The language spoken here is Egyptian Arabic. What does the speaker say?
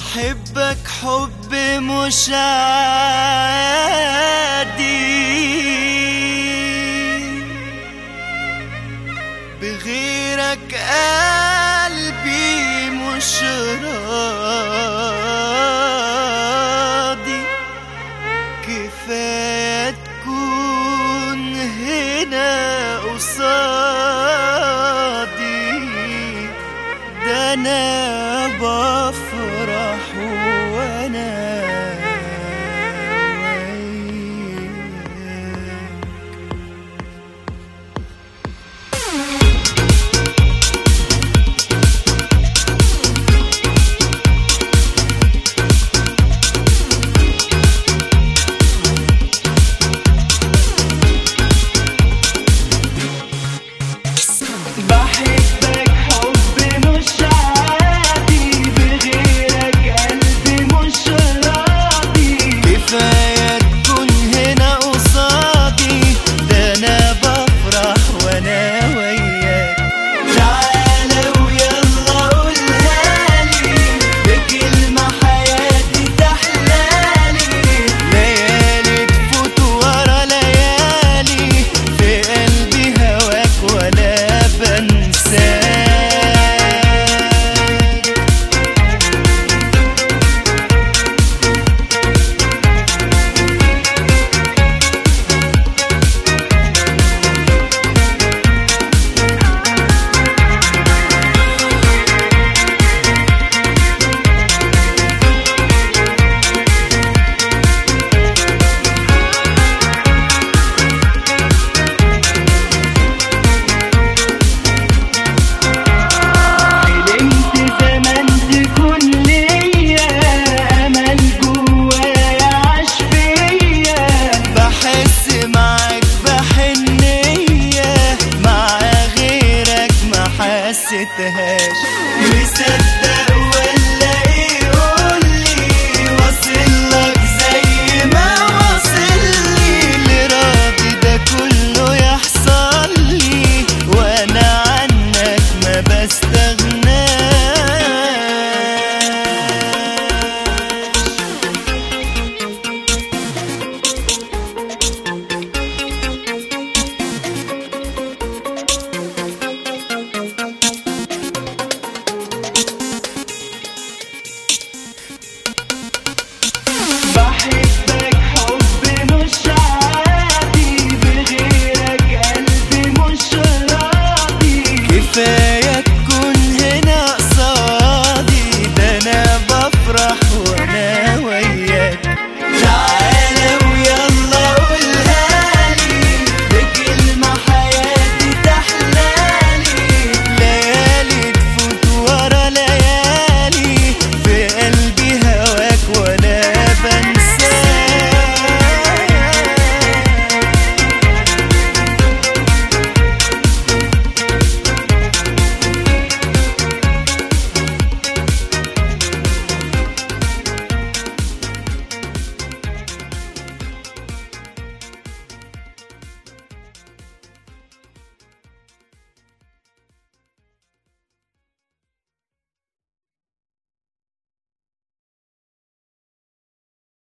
بحبك حب مش عادي بغيرك قلبي مش راضي كفاية تكون هنا قصادي ده انا بفرح وانا وياك بحبك حب مش عادي بغيرك قلبي مش راضي كفاية تكون هنا قصادي ده أنا بفرح وأنا وياك تعالى ويلا قولها لي بكلمة حياتي تحلالي ليالي تفوت ورا ليالي في قلبي هواك ولا بنساك حلمت زمان تكون ليا امل جوايا عاش فيا بحس معاك بحنية مع غيرك ما حسيتهاش مصدق